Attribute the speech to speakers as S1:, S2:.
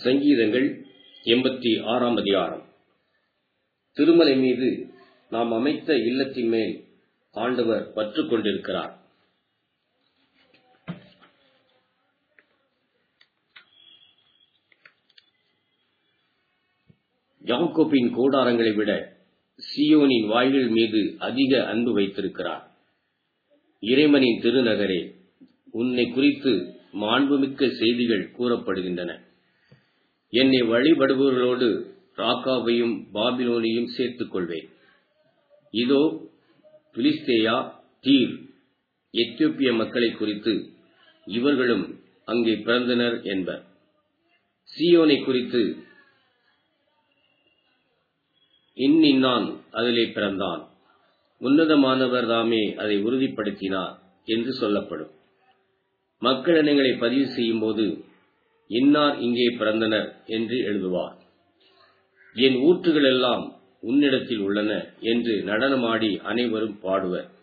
S1: சங்கீதங்கள் எண்பத்தி ஆறாம் அதிகாரம் திருமலை மீது நாம் அமைத்த இல்லத்தின் மேல் ஆண்டவர் பற்று கொண்டிருக்கிறார் யாக்கோப்பின் கூடாரங்களை விட சியோனின் வாய்கள் மீது அதிக அன்பு வைத்திருக்கிறார் இறைவனின் திருநகரே உன்னை குறித்து மாண்புமிக்க செய்திகள் கூறப்படுகின்றன என்னை வழிபடுபவர்களோடு ராக்காவையும் பாபிலோனையும் சேர்த்துக் கொள்வேன் இதோ பிலிஸ்தேயா தீர் எத்தியோப்பிய மக்களை குறித்து இவர்களும் அங்கே பிறந்தனர் என்பர் சியோனை குறித்து இன்னின்னான் அதிலே பிறந்தான் உன்னதமானவர் தாமே அதை உறுதிப்படுத்தினார் என்று சொல்லப்படும் மக்களினங்களை பதிவு செய்யும் போது இன்னார் இங்கே பிறந்தனர் என்று எழுதுவார் என் ஊற்றுகள் எல்லாம் உன்னிடத்தில் உள்ளன என்று நடனமாடி அனைவரும் பாடுவர்